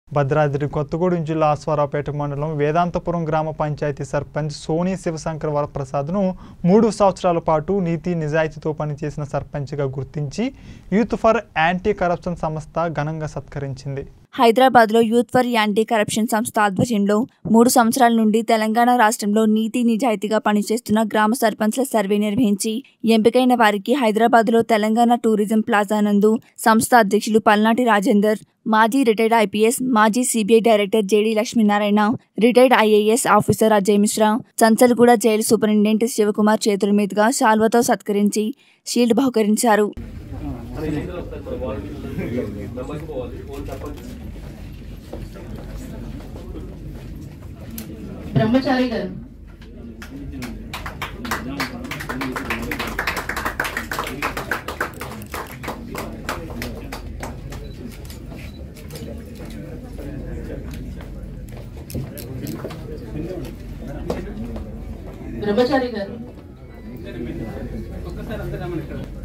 భద్రాద్రి కొత్తగూడెం జిల్లా అశ్వారావుపేట మండలం వేదాంతపురం గ్రామ పంచాయతీ సర్పంచ్ సోనీ శివశంకర్ వరప్రసాద్ను మూడు సంవత్సరాల పాటు నీతి నిజాయితీతో పనిచేసిన సర్పంచ్గా గుర్తించి యూత్ ఫర్ యాంటీ కరప్షన్ సంస్థ ఘనంగా సత్కరించింది హైదరాబాద్లో యూత్ ఫర్ యాంటీ కరప్షన్ సంస్థ ఆధ్వర్యంలో మూడు సంవత్సరాల నుండి తెలంగాణ రాష్ట్రంలో నీతి నిజాయితీగా పనిచేస్తున్న గ్రామ సర్పంచ్ల సర్వే నిర్వహించి ఎంపికైన వారికి హైదరాబాద్లో తెలంగాణ టూరిజం ప్లాజా నందు సంస్థ అధ్యక్షులు పల్నాటి రాజేందర్ మాజీ రిటైర్డ్ ఐపీఎస్ మాజీ CBI director JD Lakshminarayana retired IAS officer Ajay Mishra Chanchalguda jail superintendent Shivakumar చేతుల మీదుగా శాల్వతో సత్కరించి షీల్డ్ బహుకరించారు బ్రహ్మచారి గారు బ్రహ్మచారి గారు ఒక్కసారి అందరూ రమ్మని ఇక్కడ